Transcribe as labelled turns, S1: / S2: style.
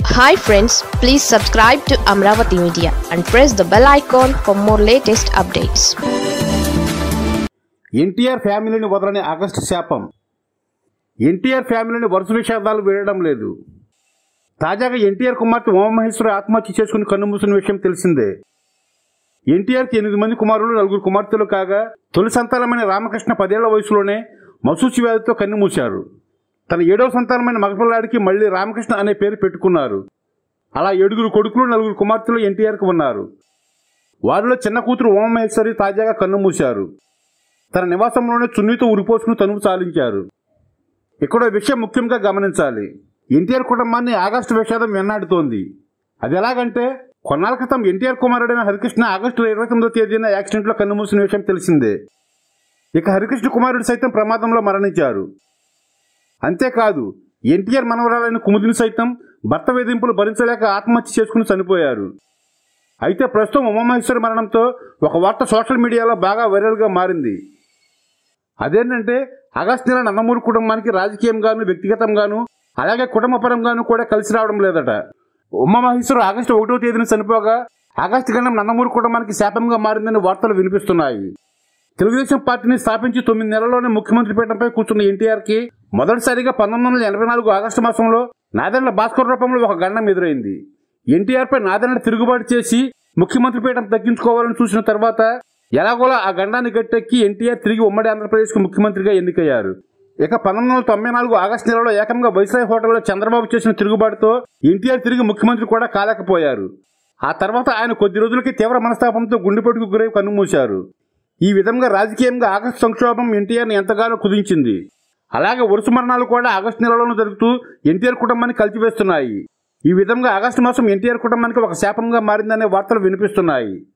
S1: hi friends please subscribe to Amaravati media and press the bell icon for more latest updates
S2: NTR ఫ్యామిలీని వదలని August శాపం ఎన్టీఆర్ ఫ్యామిలీని వరుస విషాదాలు వీడడం లేదు తాజాగా ఎన్టీఆర్ కుమార్తె ఉమామహేశ్వరి ఆత్మహత్య చేసుకుని కన్నుమూసిన విషయం తెలిసిందే ఎన్టీఆర్కి ఎనిమిది మంది కుమారులు నలుగురు కుమార్తెలు కాగా తొలి సంతానమైన రామకృష్ణ పదేళ్ల వయసులోనే మసూచి వ్యాధితో కన్నుమూశారు తన ఏడవ సంతానమైన మగపిల్లాడికి మళ్ళీ రామకృష్ణ అనే పేరు పెట్టుకున్నారు అలా ఏడుగురు కొడుకులు నలుగురు కుమార్తెలు ఎన్టీఆర్కి ఉన్నారు వారిలో చిన్న కూతురు ఉమామహేశ్వరి తాజాగా కన్నుమూశారు తన నివాసంలోనే చున్నీతో ఉరిపోసుకుని తనువు చాలించారు ఇక్కడ ఓ విషయం ముఖ్యంగా గమనించాలి ఎన్టీఆర్ కుటుంబాన్ని ఆగస్టు విషాదం వెన్నాడుతోంది అది ఎలాగంటే కొన్నాళ్ళ క్రితం ఎన్టీఆర్ కుమారుడైన హరికృష్ణ ఆగస్టు ఇరవై తొమ్మిదో తేదీన యాక్సిడెంట్లో కన్నుమూసిన విషయం తెలిసిందే ఇక హరికృష్ణ కుమారుడు సైతం ప్రమాదంలో మరణించారు అంతేకాదు ఎన్టీఆర్ మనవరాలైన కుముదిని సైతం భర్త వేధింపులు భరించలేక ఆత్మహత్య చేసుకుని చనిపోయారు అయితే ప్రస్తుతం ఉమామహేశ్వరి మరణంతో ఒక వార్త సోషల్ మీడియాలో బాగా వైరల్గా మారింది అదేంటంటే ఆగస్టు నెల నందమూరి కుటుంబానికి రాజకీయంగాను వ్యక్తిగతంగాను అలాగే కుటుంబపరంగాను కూడా కలిసి రావడం లేదట ఉమామహేశ్వరు ఆగస్టు ఒకటో తేదీన చనిపోగా ఆగస్టు గండం నందమూరి కుటుంబానికి శాపంగా మారిందని వార్తలు వినిపిస్తున్నాయి తెలుగుదేశం పార్టీని స్థాపించి తొమ్మిది నెలల్లోనే ముఖ్యమంత్రి పీఠంపై కూర్చున్న ఎన్టీఆర్ కి మొదటిసారిగా పంతొమ్మిది వందల ఎనభై నాలుగు ఆగస్టు మాసంలో నాదెండ్ల భాస్కర్ రూపంలో ఒక గండం ఎదురైంది ఎన్టీఆర్ పై నాదెండ్ల తిరుగుబాటు చేసి ముఖ్యమంత్రి పీఠం తగ్గించుకోవాలని చూసిన తర్వాత ఎలాగోలా ఆ గండాన్ని గట్టెక్కి ఎన్టీఆర్ తిరిగి ఉమ్మడి ఆంధ్రప్రదేశ్కి ముఖ్యమంత్రిగా ఎన్నికయ్యారు ఇక పంతొమ్మిది వందల తొంభై నాలుగు ఆగస్టు నెలలో ఏకంగా వైస్రాయ్ హోటల్లో చంద్రబాబు చేసిన తిరుగుబాటుతో ఎన్టీఆర్ తిరిగి ముఖ్యమంత్రి కూడా కాలేకపోయారు ఆ తర్వాత ఆయన కొద్ది రోజులకి తీవ్ర మనస్తాపంతో గుండెపోటుకు గురై కన్నుమూశారు ఈ విధంగా రాజకీయంగా ఆగస్టు సంక్షోభం ఎన్టీఆర్ని ఎంతగానో కుదించింది అలాగే వరుస మరణాలు కూడా ఆగస్టు నెలలోనూ జరుగుతూ ఎన్టీఆర్ కుటుంబాన్ని కలిచివేస్తున్నాయి ఈ విధంగా ఆగస్టు మాసం ఎన్టీఆర్ కుటుంబానికి ఒక శాపంగా మారిందనే వార్తలు వినిపిస్తున్నాయి